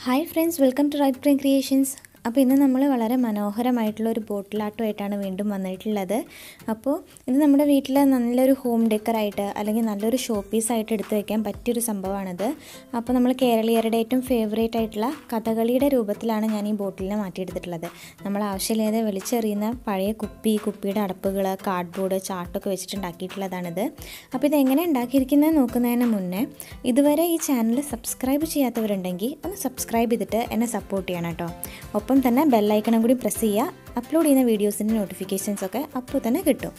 hi friends welcome to Right Brain Creations അപ്പോൾ ഇന്ന് നമ്മൾ വളരെ മനോഹരമായിട്ടുള്ള ഒരു ബോട്ടിലാട്ടമായിട്ടാണ് വീണ്ടും വന്നിട്ടുള്ളത് അപ്പോൾ ഇത് നമ്മുടെ വീട്ടിൽ നല്ലൊരു ഹോം ഡെക്കറായിട്ട് അല്ലെങ്കിൽ നല്ലൊരു ഷോ പീസായിട്ട് എടുത്തു വയ്ക്കാൻ പറ്റിയൊരു സംഭവമാണിത് അപ്പോൾ നമ്മൾ കേരളീയരുടെ ഏറ്റവും ഫേവറേറ്റ് ആയിട്ടുള്ള കഥകളിയുടെ രൂപത്തിലാണ് ഞാൻ ഈ ബോട്ടിലിനെ മാറ്റിയെടുത്തിട്ടുള്ളത് നമ്മൾ ആവശ്യമില്ലാതെ വലിച്ചെറിയുന്ന പഴയ കുപ്പി കുപ്പിയുടെ അടപ്പുകൾ കാർഡ്ബോർഡ് ചാർട്ടൊക്കെ വെച്ചിട്ടുണ്ടാക്കിയിട്ടുള്ളതാണിത് അപ്പോൾ ഇത് എങ്ങനെ ഉണ്ടാക്കിയിരിക്കുന്നത് നോക്കുന്നതിന് മുന്നേ ഇതുവരെ ഈ ചാനൽ സബ്സ്ക്രൈബ് ചെയ്യാത്തവരുണ്ടെങ്കിൽ ഒന്ന് സബ്സ്ക്രൈബ് ചെയ്തിട്ട് എന്നെ സപ്പോർട്ട് ചെയ്യണം കേട്ടോ ഒപ്പം തന്നെ ബെല്ലൈക്കണും കൂടി പ്രസ് ചെയ്യുക അപ്ലോഡ് ചെയ്യുന്ന വീഡിയോസിൻ്റെ നോട്ടിഫിക്കേഷൻസ് ഒക്കെ അപ്പോൾ തന്നെ കിട്ടും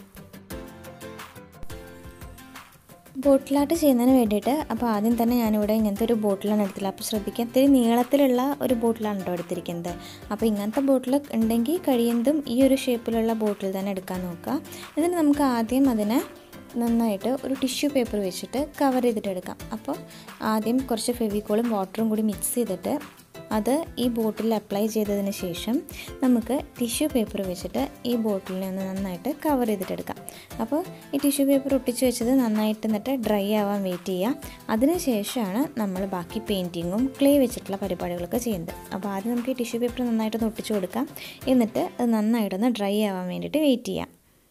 ബോട്ടിലാട്ട് ചെയ്യുന്നതിന് വേണ്ടിയിട്ട് അപ്പോൾ ആദ്യം തന്നെ ഞാനിവിടെ ഇങ്ങനത്തെ ഒരു ബോട്ടിലാണ് എടുത്തില്ല അപ്പോൾ ശ്രദ്ധിക്കുക ഇത്തിരി നീളത്തിലുള്ള ഒരു ബോട്ടിലാണ് കേട്ടോ എടുത്തിരിക്കുന്നത് അപ്പോൾ ഇങ്ങനത്തെ ബോട്ടിൽ ഉണ്ടെങ്കിൽ കഴിയുന്നതും ഈ ഒരു ഷേപ്പിലുള്ള ബോട്ടിൽ തന്നെ എടുക്കാൻ നോക്കുക ഇതിന് നമുക്ക് ആദ്യം അതിനെ നന്നായിട്ട് ഒരു ടിഷ്യൂ പേപ്പർ വെച്ചിട്ട് കവർ ചെയ്തിട്ട് എടുക്കാം അപ്പോൾ ആദ്യം കുറച്ച് ഫെവിക്കോളും വാട്ടറും കൂടി മിക്സ് ചെയ്തിട്ട് അത് ഈ ബോട്ടിൽ അപ്ലൈ ചെയ്തതിന് ശേഷം നമുക്ക് ടിഷ്യൂ പേപ്പർ വെച്ചിട്ട് ഈ ബോട്ടിലിനെ ഒന്ന് നന്നായിട്ട് കവർ ചെയ്തിട്ടെടുക്കാം അപ്പോൾ ഈ ടിഷ്യൂ പേപ്പർ ഒട്ടിച്ച് വെച്ചത് നന്നായിട്ട് എന്നിട്ട് ഡ്രൈ ആവാൻ വെയിറ്റ് ചെയ്യുക അതിന് ശേഷമാണ് നമ്മൾ ബാക്കി പെയിൻറ്റിങ്ങും ക്ലേ വെച്ചിട്ടുള്ള പരിപാടികളൊക്കെ ചെയ്യുന്നത് അപ്പോൾ ആദ്യം നമുക്ക് ഈ ടിഷ്യൂ പേപ്പർ നന്നായിട്ടൊന്ന് ഒട്ടിച്ച് കൊടുക്കാം എന്നിട്ട് അത് നന്നായിട്ടൊന്ന് ഡ്രൈ ആവാൻ വേണ്ടിയിട്ട് വെയിറ്റ് ചെയ്യാം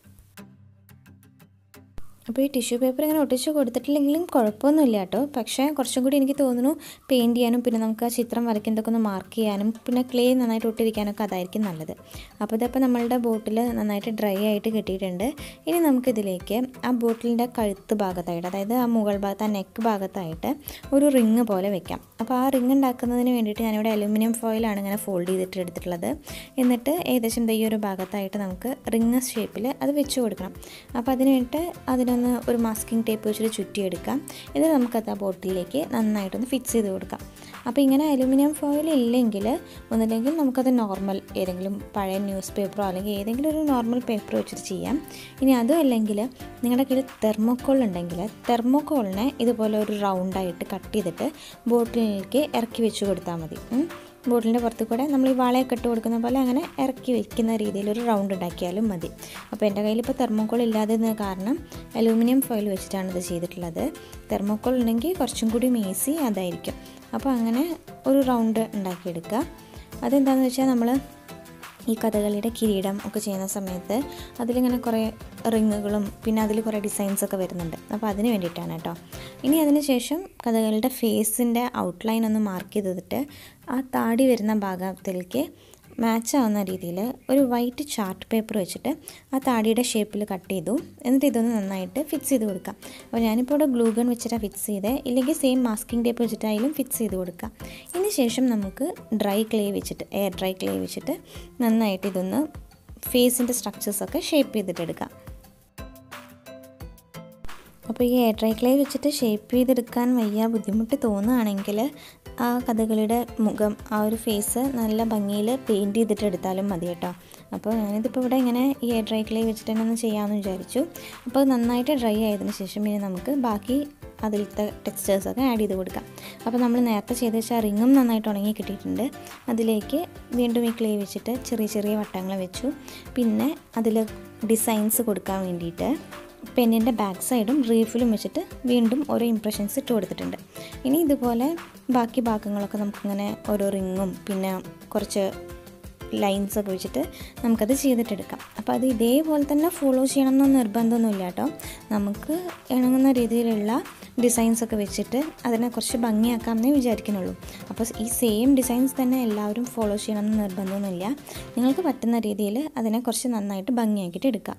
അപ്പോൾ ഈ ടിഷ്യൂ പേപ്പർ ഇങ്ങനെ ഒട്ടിച്ച് കൊടുത്തിട്ടില്ലെങ്കിലും കുഴപ്പമൊന്നുമില്ല കേട്ടോ പക്ഷേ കുറച്ചും കൂടി എനിക്ക് തോന്നുന്നു പെയിൻറ്റ് ചെയ്യാനും പിന്നെ നമുക്ക് ആ ചിത്രം വരയ്ക്കുന്നതൊക്കെ ഒന്ന് മാർക്ക് ചെയ്യാനും പിന്നെ ക്ലേ നന്നായിട്ട് ഒട്ടിരിക്കാനൊക്കെ അതായിരിക്കും നല്ലത് അപ്പോൾ ഇതപ്പോൾ നമ്മളുടെ ബോട്ടിൽ നന്നായിട്ട് ഡ്രൈ ആയിട്ട് കിട്ടിയിട്ടുണ്ട് ഇനി നമുക്കിതിലേക്ക് ആ ബോട്ടിലിൻ്റെ കഴുത്ത് ഭാഗത്തായിട്ട് അതായത് ആ മുകൾ ഭാഗത്ത് ആ നെക്ക് ഭാഗത്തായിട്ട് ഒരു റിങ് പോലെ വെക്കാം അപ്പോൾ ആ റിങ് ഉണ്ടാക്കുന്നതിന് വേണ്ടിയിട്ട് ഞാനിവിടെ അലുമിനിയം ഫോയിലാണ് ഇങ്ങനെ ഫോൾഡ് ചെയ്തിട്ട് എടുത്തിട്ടുള്ളത് എന്നിട്ട് ഏകദേശം ഈ ഒരു ഭാഗത്തായിട്ട് നമുക്ക് റിങ് ഷേപ്പിൽ അത് വെച്ച് കൊടുക്കണം അപ്പോൾ അതിന് വേണ്ടിയിട്ട് അതിനൊന്ന് ഒരു മാസ്കിംഗ് ടേപ്പ് വെച്ചിട്ട് ചുറ്റിയെടുക്കാം ഇത് നമുക്കത് ആ ബോട്ടിലേക്ക് നന്നായിട്ടൊന്ന് ഫിക്സ് ചെയ്ത് കൊടുക്കാം അപ്പോൾ ഇങ്ങനെ അലുമിനിയം ഫോയിൽ ഇല്ലെങ്കിൽ ഒന്നില്ലെങ്കിൽ നമുക്കത് നോർമൽ ഏതെങ്കിലും പഴയ ന്യൂസ് പേപ്പറോ അല്ലെങ്കിൽ ഏതെങ്കിലും ഒരു നോർമൽ പേപ്പർ വെച്ചിട്ട് ചെയ്യാം ഇനി അതും അല്ലെങ്കിൽ നിങ്ങളുടെ കയ്യിൽ തെർമോക്കോൾ ഉണ്ടെങ്കിൽ തെർമോക്കോളിനെ ഇതുപോലെ ഒരു റൗണ്ടായിട്ട് കട്ട് ചെയ്തിട്ട് ബോട്ടിലേക്ക് ഇറക്കി വെച്ച് കൊടുത്താൽ മതി ബോട്ടിലിൻ്റെ പുറത്ത് കൂടെ നമ്മൾ ഈ വാളയൊക്കെ ഇട്ട് കൊടുക്കുന്ന പോലെ അങ്ങനെ ഇറക്കി വെക്കുന്ന രീതിയിൽ ഒരു റൗണ്ട് ഉണ്ടാക്കിയാലും മതി അപ്പോൾ എൻ്റെ കയ്യിൽ ഇപ്പോൾ തെർമോക്കോൾ ഇല്ലാതെ കാരണം അലൂമിനിയം ഫോയിൽ വെച്ചിട്ടാണ് ഇത് ചെയ്തിട്ടുള്ളത് തെർമോക്കോൾ ഉണ്ടെങ്കിൽ കുറച്ചും കൂടി ഈസി അതായിരിക്കും അപ്പോൾ അങ്ങനെ ഒരു റൗണ്ട് ഉണ്ടാക്കിയെടുക്കുക അതെന്താണെന്ന് വെച്ചാൽ നമ്മൾ ഈ കഥകളിയുടെ കിരീടം ഒക്കെ ചെയ്യുന്ന സമയത്ത് അതിലിങ്ങനെ കുറേ റിങ്ങുകളും പിന്നെ അതിൽ കുറേ ഡിസൈൻസൊക്കെ വരുന്നുണ്ട് അപ്പോൾ അതിന് വേണ്ടിയിട്ടാണ് കേട്ടോ ഇനി അതിന് ശേഷം കഥകളുടെ ഫേസിൻ്റെ ഔട്ട്ലൈൻ ഒന്ന് മാർക്ക് ചെയ്തിട്ട് ആ താടി വരുന്ന ഭാഗത്തിലേക്ക് മാച്ച് ആവുന്ന രീതിയിൽ ഒരു വൈറ്റ് ചാർട്ട് പേപ്പർ വെച്ചിട്ട് ആ താടിയുടെ ഷേപ്പിൽ കട്ട് ചെയ്തു എന്നിട്ട് ഇതൊന്ന് നന്നായിട്ട് ഫിക്സ് ചെയ്ത് കൊടുക്കാം അപ്പോൾ ഞാനിപ്പോൾ ഇവിടെ ഗ്ലൂ ഗൺ വെച്ചിട്ടാണ് ഫിക്സ് ചെയ്തത് ഇല്ലെങ്കിൽ സെയിം മാസ്കിംഗ് ടേപ്പ് വെച്ചിട്ടായാലും ഫിക്സ് ചെയ്ത് കൊടുക്കാം ഇതിന് ശേഷം നമുക്ക് ഡ്രൈ ക്ലേ വെച്ചിട്ട് എയർ ഡ്രൈ ക്ലേ വെച്ചിട്ട് നന്നായിട്ട് ഇതൊന്ന് ഫേസിൻ്റെ സ്ട്രക്ചേഴ്സൊക്കെ ഷേപ്പ് ചെയ്തിട്ടെടുക്കാം അപ്പോൾ ഈ എയർ ഡ്രൈ ക്ലേ വെച്ചിട്ട് ഷേപ്പ് ചെയ്തെടുക്കാൻ വയ്യ ബുദ്ധിമുട്ട് തോന്നുകയാണെങ്കിൽ ആ കഥകളിയുടെ മുഖം ആ ഒരു ഫേസ് നല്ല ഭംഗിയിൽ പെയിൻറ്റ് ചെയ്തിട്ട് എടുത്താലും മതി കേട്ടോ അപ്പോൾ ഞാനിതിപ്പോൾ ഇവിടെ ഇങ്ങനെ ഈ എയർ ഡ്രൈ ക്ലേ വെച്ചിട്ട് തന്നെ ഒന്ന് ചെയ്യാമെന്ന് വിചാരിച്ചു അപ്പോൾ നന്നായിട്ട് ഡ്രൈ ആയതിനു ശേഷം ഇനി നമുക്ക് ബാക്കി അതിലത്തെ ടെക്സ്റ്റേഴ്സൊക്കെ ആഡ് ചെയ്ത് കൊടുക്കാം അപ്പോൾ നമ്മൾ നേരത്തെ ചെയ്ത് വെച്ചാൽ റിങ്ങും നന്നായിട്ട് ഉണങ്ങി കിട്ടിയിട്ടുണ്ട് അതിലേക്ക് വീണ്ടും ഈ ക്ലേ വെച്ചിട്ട് ചെറിയ ചെറിയ വട്ടങ്ങൾ വെച്ചു പിന്നെ അതിൽ ഡിസൈൻസ് കൊടുക്കാൻ വേണ്ടിയിട്ട് പെന്നിൻ്റെ ബാക്ക് സൈഡും റീഫിലും വെച്ചിട്ട് വീണ്ടും ഓരോ ഇംപ്രഷൻസ് ഇട്ട് കൊടുത്തിട്ടുണ്ട് ഇനി ഇതുപോലെ ബാക്കി ഭാഗങ്ങളൊക്കെ നമുക്കിങ്ങനെ ഓരോ റിങ്ങും പിന്നെ കുറച്ച് ലൈൻസ് ഒക്കെ വെച്ചിട്ട് നമുക്കത് ചെയ്തിട്ടെടുക്കാം അപ്പോൾ അത് ഇതേപോലെ തന്നെ ഫോളോ ചെയ്യണമെന്ന് നിർബന്ധമൊന്നുമില്ല കേട്ടോ നമുക്ക് ഇണങ്ങുന്ന രീതിയിലുള്ള ഡിസൈൻസ് ഒക്കെ വെച്ചിട്ട് അതിനെ കുറച്ച് ഭംഗിയാക്കാമെന്നേ വിചാരിക്കുന്നുള്ളൂ അപ്പോൾ ഈ സെയിം ഡിസൈൻസ് തന്നെ എല്ലാവരും ഫോളോ ചെയ്യണമെന്ന് നിർബന്ധമൊന്നുമില്ല നിങ്ങൾക്ക് പറ്റുന്ന രീതിയിൽ അതിനെ കുറച്ച് നന്നായിട്ട് ഭംഗിയാക്കിയിട്ട് എടുക്കാം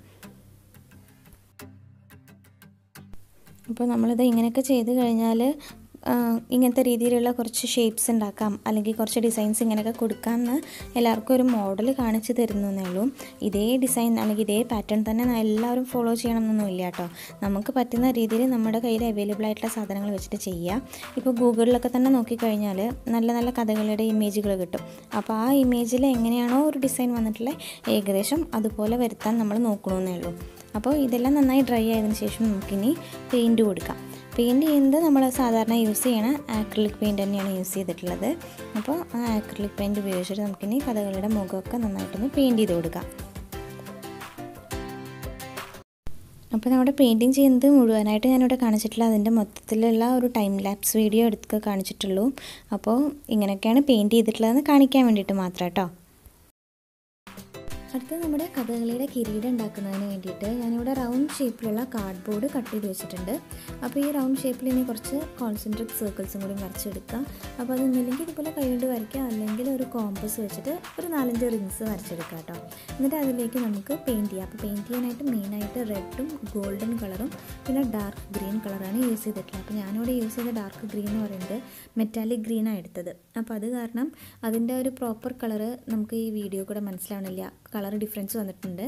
അപ്പോൾ നമ്മളിത് ഇങ്ങനെയൊക്കെ ചെയ്ത് കഴിഞ്ഞാൽ ഇങ്ങനത്തെ രീതിയിലുള്ള കുറച്ച് ഷേപ്സ് ഉണ്ടാക്കാം അല്ലെങ്കിൽ കുറച്ച് ഡിസൈൻസ് ഇങ്ങനെയൊക്കെ കൊടുക്കാമെന്ന് എല്ലാവർക്കും ഒരു മോഡൽ കാണിച്ചു തരുന്നു എന്നേ ഉള്ളൂ ഇതേ ഡിസൈൻ അല്ലെങ്കിൽ ഇതേ പാറ്റേൺ തന്നെ എല്ലാവരും ഫോളോ ചെയ്യണമെന്നൊന്നുമില്ല കേട്ടോ നമുക്ക് പറ്റുന്ന രീതിയിൽ നമ്മുടെ കയ്യിൽ അവൈലബിൾ ആയിട്ടുള്ള സാധനങ്ങൾ വെച്ചിട്ട് ചെയ്യാം ഇപ്പോൾ ഗൂഗിളിലൊക്കെ തന്നെ നോക്കിക്കഴിഞ്ഞാൽ നല്ല നല്ല കഥകളുടെ ഇമേജുകൾ കിട്ടും അപ്പോൾ ആ ഇമേജിൽ എങ്ങനെയാണോ ഒരു ഡിസൈൻ വന്നിട്ടുള്ളത് ഏകദേശം അതുപോലെ വരുത്താൻ നമ്മൾ നോക്കണമെന്നേ ഉള്ളൂ അപ്പോൾ ഇതെല്ലാം നന്നായി ഡ്രൈ ആയതിനു ശേഷം നമുക്കിനി പെയിൻറ്റ് കൊടുക്കാം പെയിൻറ്റ് ചെയ്യുന്നത് നമ്മൾ സാധാരണ യൂസ് ചെയ്യണ ആക്രിലിക് പെയിൻറ്റ് തന്നെയാണ് യൂസ് ചെയ്തിട്ടുള്ളത് അപ്പോൾ ആ ആക്രിലിക് പെയിൻറ്റ് ഉപയോഗിച്ചിട്ട് നമുക്കിനി കഥകളുടെ മുഖമൊക്കെ നന്നായിട്ടൊന്ന് പെയിൻറ്റ് ചെയ്ത് കൊടുക്കാം അപ്പോൾ നമ്മുടെ പെയിൻറ്റിങ് ചെയ്യുന്നത് മുഴുവനായിട്ട് ഞാനിവിടെ കാണിച്ചിട്ടില്ല അതിൻ്റെ മൊത്തത്തിലുള്ള ഒരു ടൈം ലാപ്സ് വീഡിയോ എടുത്ത് കാണിച്ചിട്ടുള്ളൂ അപ്പോൾ ഇങ്ങനെയൊക്കെയാണ് പെയിൻറ്റ് ചെയ്തിട്ടുള്ളതെന്ന് കാണിക്കാൻ വേണ്ടിയിട്ട് മാത്രം കേട്ടോ അടുത്ത നമ്മുടെ കഥകളിയുടെ കിരീടം ഉണ്ടാക്കുന്നതിന് വേണ്ടിയിട്ട് ഞാനിവിടെ റൗണ്ട് ഷേപ്പിലുള്ള കാർഡ്ബോർഡ് കട്ട് ചെയ്ത് വെച്ചിട്ടുണ്ട് അപ്പോൾ ഈ റൗണ്ട് ഷേപ്പിൽ ഇനി കുറച്ച് കോൺസെൻട്രിക് സർക്കിൾസും കൂടി വരച്ചെടുക്കാം അപ്പോൾ അത് ഒന്നില്ലെങ്കിൽ ഇതുപോലെ കൈകൊണ്ട് വരയ്ക്കാം അല്ലെങ്കിൽ ഒരു കോമ്പസ് വെച്ചിട്ട് ഒരു നാലഞ്ച് റിങ്സ് വരച്ചെടുക്കാം കേട്ടോ എന്നിട്ട് അതിലേക്ക് നമുക്ക് പെയിൻറ്റ് ചെയ്യാം അപ്പോൾ പെയിൻറ്റ് ചെയ്യാനായിട്ട് മെയിനായിട്ട് റെഡും ഗോൾഡൻ കളറും പിന്നെ ഡാർക്ക് ഗ്രീൻ കളറാണ് യൂസ് ചെയ്തിട്ടുള്ളത് അപ്പോൾ ഞാനിവിടെ യൂസ് ചെയ്ത ഡാർക്ക് ഗ്രീൻ എന്ന് പറയുന്നത് മെറ്റാലിക് ഗ്രീനാണ് എടുത്തത് അപ്പോൾ അത് കാരണം അതിൻ്റെ ഒരു പ്രോപ്പർ കളറ് നമുക്ക് ഈ വീഡിയോ കൂടെ മനസ്സിലാവണില്ല കളർ ഡിഫറൻസ് വന്നിട്ടുണ്ട്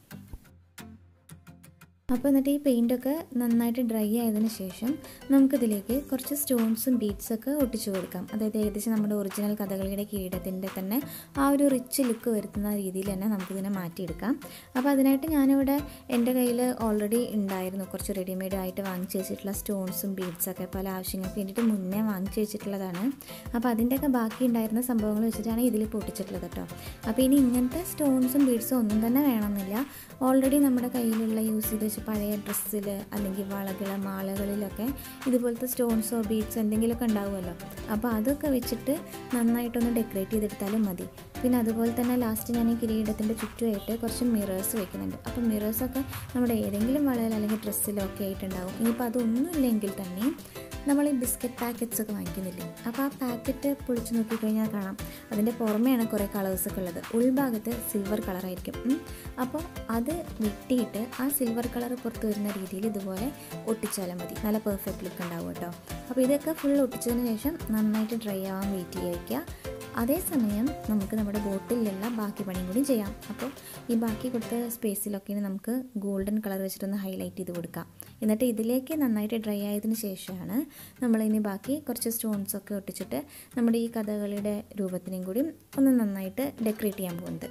അപ്പോൾ എന്നിട്ട് ഈ പെയിൻറ്റൊക്കെ നന്നായിട്ട് ഡ്രൈ ആയതിനു ശേഷം നമുക്കിതിലേക്ക് കുറച്ച് സ്റ്റോൺസും ബീഡ്സൊക്കെ ഒട്ടിച്ചു കൊടുക്കാം അതായത് ഏകദേശം നമ്മുടെ ഒറിജിനൽ കഥകളിയുടെ കിരീടത്തിൻ്റെ തന്നെ ആ ഒരു റിച്ച് ലുക്ക് വരുത്തുന്ന രീതിയിൽ തന്നെ നമുക്കിതിനെ മാറ്റിയെടുക്കാം അപ്പോൾ അതിനായിട്ട് ഞാനിവിടെ എൻ്റെ കയ്യിൽ ഓൾറെഡി ഉണ്ടായിരുന്നു കുറച്ച് റെഡിമെയ്ഡ് ആയിട്ട് വാങ്ങിച്ച് വെച്ചിട്ടുള്ള സ്റ്റോൺസും ബീഡ്സൊക്കെ പല ആവശ്യങ്ങൾക്ക് വേണ്ടിയിട്ട് മുന്നേ വാങ്ങിച്ച് വെച്ചിട്ടുള്ളതാണ് അപ്പോൾ അതിൻ്റെയൊക്കെ ബാക്കി ഉണ്ടായിരുന്ന സംഭവങ്ങൾ വെച്ചിട്ടാണ് ഇതിൽ പൊട്ടിച്ചിട്ടുള്ളത് കേട്ടോ അപ്പോൾ ഇനി ഇങ്ങനത്തെ സ്റ്റോൺസും ബീഡ്സും ഒന്നും തന്നെ വേണമെന്നില്ല ഓൾറെഡി നമ്മുടെ കയ്യിലുള്ള യൂസ് ചെയ്ത് വെച്ച പഴയ ഡ്രസ്സിൽ അല്ലെങ്കിൽ വളകൾ മാലകളിലൊക്കെ ഇതുപോലത്തെ സ്റ്റോൺസോ ബീഡ്സോ എന്തെങ്കിലുമൊക്കെ ഉണ്ടാവുമല്ലോ അപ്പോൾ അതൊക്കെ വെച്ചിട്ട് നന്നായിട്ടൊന്ന് ഡെക്കറേറ്റ് ചെയ്തെടുത്താലും മതി പിന്നെ അതുപോലെ തന്നെ ലാസ്റ്റ് ഞാൻ ഈ കിരീടത്തിൻ്റെ ചുറ്റുമായിട്ട് കുറച്ച് മിറേഴ്സ് വെക്കുന്നുണ്ട് അപ്പോൾ മിറേഴ്സൊക്കെ നമ്മുടെ ഏതെങ്കിലും വളയിൽ അല്ലെങ്കിൽ ഡ്രസ്സിലോ ഒക്കെ ആയിട്ടുണ്ടാവും ഇനിയിപ്പോൾ അതൊന്നും ഇല്ലെങ്കിൽ തന്നെ നമ്മൾ ഈ ബിസ്ക്കറ്റ് പാക്കറ്റ്സ് ഒക്കെ വാങ്ങിക്കുന്നില്ലേ അപ്പോൾ ആ പാക്കറ്റ് പൊളിച്ച് നോക്കിക്കഴിഞ്ഞാൽ കാണാം അതിൻ്റെ പുറമെയാണ് കുറേ കളേഴ്സൊക്കെ ഉള്ളത് ഉൾഭാഗത്ത് സിൽവർ കളറായിരിക്കും അപ്പോൾ അത് വെട്ടിയിട്ട് ആ സിൽവർ കളർ പുറത്ത് വരുന്ന രീതിയിൽ ഇതുപോലെ ഒട്ടിച്ചാലും മതി നല്ല പെർഫെക്റ്റ് ലുക്ക് ഉണ്ടാവും കേട്ടോ അപ്പോൾ ഇതൊക്കെ ഫുൾ ഒട്ടിച്ചതിന് ശേഷം നന്നായിട്ട് ഡ്രൈ ആവാൻ വെയിറ്റ് ചെയ്ത് വയ്ക്കുക അതേസമയം നമുക്ക് നമ്മുടെ ബോട്ടിലുള്ള ബാക്കി പണിയും കൂടി ചെയ്യാം അപ്പോൾ ഈ ബാക്കി കൊടുത്ത സ്പേസിലൊക്കെ നമുക്ക് ഗോൾഡൻ കളർ വെച്ചിട്ടൊന്ന് ഹൈലൈറ്റ് ചെയ്ത് കൊടുക്കാം എന്നിട്ട് ഇതിലേക്ക് നന്നായിട്ട് ഡ്രൈ ആയതിന് ശേഷമാണ് നമ്മളിനി ബാക്കി കുറച്ച് സ്റ്റോൺസൊക്കെ ഒട്ടിച്ചിട്ട് നമ്മുടെ ഈ കഥകളിയുടെ രൂപത്തിനെയും കൂടി ഒന്ന് നന്നായിട്ട് ഡെക്കറേറ്റ് ചെയ്യാൻ പോകുന്നത്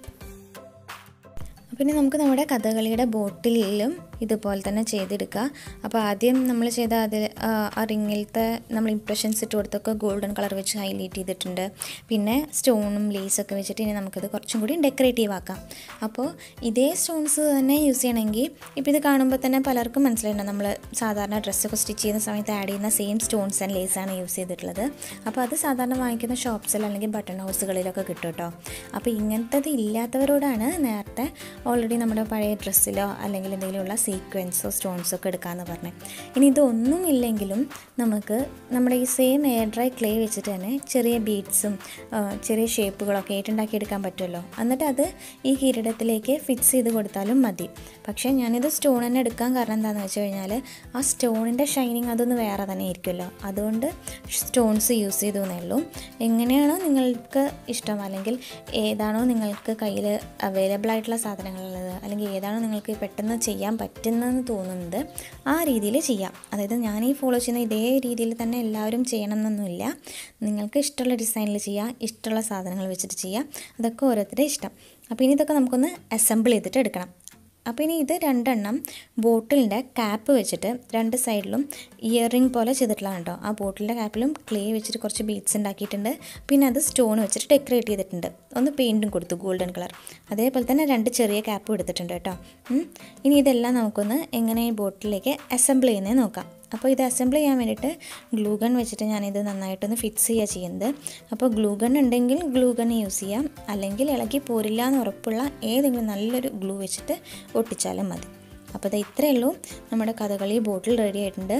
പിന്നെ നമുക്ക് നമ്മുടെ കഥകളിയുടെ ബോട്ടിലും ഇതുപോലെ തന്നെ ചെയ്തെടുക്കുക അപ്പോൾ ആദ്യം നമ്മൾ ചെയ്ത അതിൽ ആ റിങ്ങിലത്തെ നമ്മൾ ഇംപ്രഷൻസ് ഇട്ട് കൊടുത്തൊക്കെ ഗോൾഡൻ കളർ വെച്ച് ഹൈലൈറ്റ് ചെയ്തിട്ടുണ്ട് പിന്നെ സ്റ്റോണും ലേസൊക്കെ വെച്ചിട്ട് ഇനി നമുക്കത് കുറച്ചും കൂടി ഡെക്കറേറ്റീവ് ആക്കാം അപ്പോൾ ഇതേ സ്റ്റോൺസ് തന്നെ യൂസ് ചെയ്യണമെങ്കിൽ ഇപ്പോൾ ഇത് കാണുമ്പോൾ തന്നെ പലർക്കും മനസ്സിലായിട്ടുണ്ട് നമ്മൾ സാധാരണ ഡ്രസ്സൊക്കെ സ്റ്റിച്ച് ചെയ്യുന്ന സമയത്ത് ആഡ് ചെയ്യുന്ന സെയിം സ്റ്റോൺസ് ആൻഡ് ലേസാണ് യൂസ് ചെയ്തിട്ടുള്ളത് അപ്പോൾ അത് സാധാരണ വാങ്ങിക്കുന്ന ഷോപ്സിൽ അല്ലെങ്കിൽ ബട്ടൺ ഹൗസുകളിലൊക്കെ കിട്ടും കേട്ടോ അപ്പോൾ ഇങ്ങനത്തത് ഇല്ലാത്തവരോടാണ് നേരത്തെ ഓൾറെഡി നമ്മുടെ പഴയ ഡ്രസ്സിലോ അല്ലെങ്കിൽ എന്തെങ്കിലുമുള്ള സീക്വൻസോ സ്റ്റോൺസോ ഒക്കെ എടുക്കാമെന്ന് പറഞ്ഞു ഇനി ഇതൊന്നും ഇല്ലെങ്കിലും നമുക്ക് നമ്മുടെ ഈ സെയിം എയർ ഡ്രൈ ക്ലേ വെച്ചിട്ട് തന്നെ ചെറിയ ബീഡ്സും ചെറിയ ഷേപ്പുകളൊക്കെ ഏറ്റുണ്ടാക്കിയെടുക്കാൻ പറ്റുമല്ലോ എന്നിട്ട് അത് ഈ കിരീടത്തിലേക്ക് ഫിക്സ് ചെയ്ത് കൊടുത്താലും മതി പക്ഷേ ഞാനിത് സ്റ്റോൺ തന്നെ എടുക്കാൻ കാരണം എന്താണെന്ന് വെച്ച് കഴിഞ്ഞാൽ ആ സ്റ്റോണിൻ്റെ ഷൈനിങ് അതൊന്ന് വേറെ തന്നെ ആയിരിക്കുമല്ലോ അതുകൊണ്ട് സ്റ്റോൺസ് യൂസ് ചെയ്തു എന്നേ ഉള്ളൂ എങ്ങനെയാണോ നിങ്ങൾക്ക് ഇഷ്ടം അല്ലെങ്കിൽ ഏതാണോ നിങ്ങൾക്ക് കയ്യിൽ അവൈലബിൾ ആയിട്ടുള്ള സാധനങ്ങളുള്ളത് അല്ലെങ്കിൽ ഏതാണോ നിങ്ങൾക്ക് പെട്ടെന്ന് ചെയ്യാൻ പറ്റുന്നതെന്ന് തോന്നുന്നത് ആ രീതിയിൽ ചെയ്യാം അതായത് ഞാൻ ഈ ഫോളോ ചെയ്യുന്ന ഇതേ രീതിയിൽ തന്നെ എല്ലാവരും ചെയ്യണമെന്നൊന്നുമില്ല നിങ്ങൾക്ക് ഇഷ്ടമുള്ള ഡിസൈനിൽ ചെയ്യാം ഇഷ്ടമുള്ള സാധനങ്ങൾ വെച്ചിട്ട് ചെയ്യാം അതൊക്കെ ഓരോരുത്തരുടെ ഇഷ്ടം അപ്പോൾ ഇനി ഇതൊക്കെ നമുക്കൊന്ന് അസംബിൾ ചെയ്തിട്ട് എടുക്കണം അപ്പോൾ ഇനി ഇത് രണ്ടെണ്ണം ബോട്ടിലിൻ്റെ ക്യാപ്പ് വെച്ചിട്ട് രണ്ട് സൈഡിലും ഇയർ റിംഗ് പോലെ ചെയ്തിട്ടുള്ളതാണ് കേട്ടോ ആ ബോട്ടിലിൻ്റെ ക്യാപ്പിലും ക്ലേ വെച്ചിട്ട് കുറച്ച് ബീഡ്സ് ഉണ്ടാക്കിയിട്ടുണ്ട് പിന്നെ അത് സ്റ്റോൺ വെച്ചിട്ട് ഡെക്കറേറ്റ് ചെയ്തിട്ടുണ്ട് ഒന്ന് പെയിൻറ്റും കൊടുത്തു ഗോൾഡൻ കളർ അതേപോലെ തന്നെ രണ്ട് ചെറിയ ക്യാപ്പും എടുത്തിട്ടുണ്ട് കേട്ടോ ഇനി ഇതെല്ലാം നമുക്കൊന്ന് എങ്ങനെ ഈ ബോട്ടിലേക്ക് അസംബിൾ ചെയ്യുന്നത് നോക്കാം അപ്പോൾ ഇത് അസംബിൾ ചെയ്യാൻ വേണ്ടിയിട്ട് ഗ്ലൂ ഗൺ വെച്ചിട്ട് ഞാനിത് നന്നായിട്ടൊന്ന് ഫിക്സ് ചെയ്യുക ചെയ്യുന്നത് അപ്പോൾ ഗ്ലൂ ഗൺ ഉണ്ടെങ്കിൽ ഗ്ലൂ ഗൺ യൂസ് ചെയ്യാം അല്ലെങ്കിൽ ഇളകി പോരില്ല എന്ന് ഉറപ്പുള്ള ഏതെങ്കിലും നല്ലൊരു ഗ്ലൂ വെച്ചിട്ട് ഒട്ടിച്ചാലും മതി അപ്പോൾ ഇത് ഇത്രയേ ഉള്ളൂ നമ്മുടെ കഥകളി ബോട്ടിൽ റെഡി ആയിട്ടുണ്ട്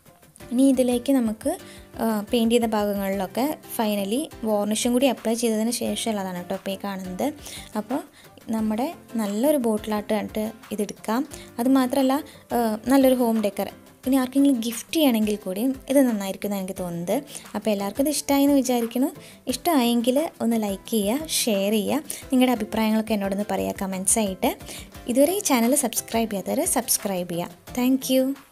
ഇനി ഇതിലേക്ക് നമുക്ക് പെയിൻറ്റ് ചെയ്ത ഭാഗങ്ങളിലൊക്കെ ഫൈനലി വാർണിഷും കൂടി അപ്ലൈ ചെയ്തതിന് ശേഷമുള്ളതാണ് കേട്ടോ ഇപ്പോൾ ഈ കാണുന്നത് അപ്പോൾ നമ്മുടെ നല്ലൊരു ബോട്ടിലായിട്ട് കണ്ടിട്ട് ഇതെടുക്കാം അത് മാത്രമല്ല നല്ലൊരു ഹോം ഡെക്കർ ഇനി ആർക്കെങ്കിലും ഗിഫ്റ്റ് ചെയ്യണമെങ്കിൽ കൂടിയും ഇത് നന്നായിരിക്കും എന്നാണ് എനിക്ക് തോന്നുന്നത് അപ്പോൾ എല്ലാവർക്കും ഇത് ഇഷ്ടമായി എന്ന് വിചാരിക്കുന്നു ഇഷ്ടമായെങ്കിൽ ഒന്ന് ലൈക്ക് ചെയ്യുക ഷെയർ ചെയ്യുക നിങ്ങളുടെ അഭിപ്രായങ്ങളൊക്കെ എന്നോടൊന്ന് പറയുക കമൻസ് ആയിട്ട് ഇതുവരെ ഈ ചാനൽ സബ്സ്ക്രൈബ് ചെയ്യാത്തവർ സബ്സ്ക്രൈബ് ചെയ്യുക താങ്ക്